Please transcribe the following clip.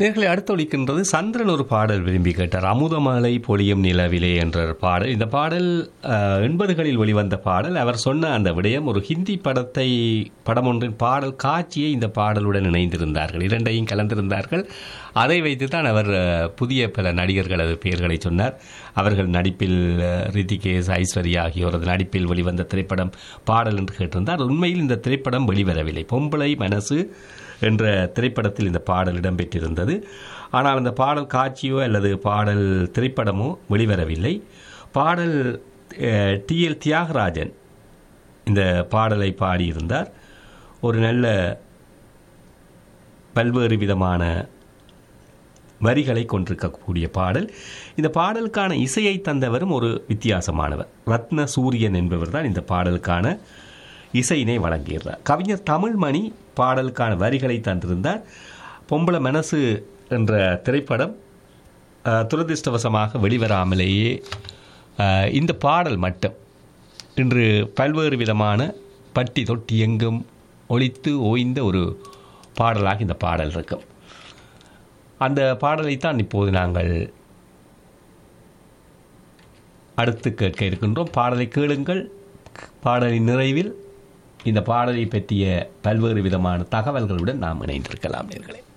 நேர்களை அடுத்தொழிக்கின்றது சந்திரன் ஒரு பாடல் விரும்பி கேட்டார் அமுதமலை பொழியும் நிலவிலே என்ற ஒரு பாடல் இந்த பாடல் அஹ், எண்பதுகளில் வெளிவந்த பாடல் அவர் சொன்ன அந்த விடயம் ஒரு ஹிந்தி படத்தை படம் ஒன்றின் பாடல் காட்சியை இந்த பாடலுடன் இணைந்திருந்தார்கள் இரண்டையும் கலந்திருந்தார்கள் அதை வைத்து தான் அவர் அஹ், புதிய பல நடிகர்களது பெயர்களை சொன்னார் அவர்கள் நடிப்பில் அஹ், ரித்திகேஷ் ஐஸ்வர்யா ஆகியோரது நடிப்பில் வெளிவந்த திரைப்படம் பாடல் என்று கேட்டிருந்தார் உண்மையில் இந்த திரைப்படம் வெளிவரவில்லை பொம்பளை மனசு என்ற திரைப்படத்தில் இந்த பாடல் இடம்பெற்றிருந்தது ஆனால் அந்த பாடல் காட்சியோ அல்லது பாடல் திரைப்படமோ வெளிவரவில்லை பாடல் டி எல் தியாகராஜன் இந்த பாடலை பாடியிருந்தார் ஒரு நல்ல பல்வேறு விதமான வரிகளை கொண்டிருக்கக்கூடிய பாடல் இந்த பாடலுக்கான இசையை தந்தவரும் ஒரு வித்தியாசமானவர் ரத்ன சூரியன் என்பவர் தான் இந்த பாடலுக்கான இசையினை வழங்கியிருந்தார் கவிஞர் தமிழ்மணி பாடலுக்கான வரிகளை தந்திருந்தார் பொம்பளை மனசு என்ற திரைப்படம் அஹ், துரதிர்ஷ்டவசமாக வெளிவராமலேயே அஹ், இந்த பாடல் மட்டும் இன்று பல்வேறு விதமான பட்டி தொட்டி எங்கும் ஒலித்து ஓய்ந்த ஒரு பாடலாக இந்த பாடல் இருக்கும் அந்த பாடலைத்தான் இப்போது நாங்கள் அடுத்து கேட்க இருக்கின்றோம் பாடலை கேளுங்கள் பாடலின் நிறைவில் இந்த பாடலை பற்றிய பல்வேறு விதமான தகவல்களுடன் நாம் இணைந்திருக்கலாம் நேர்களே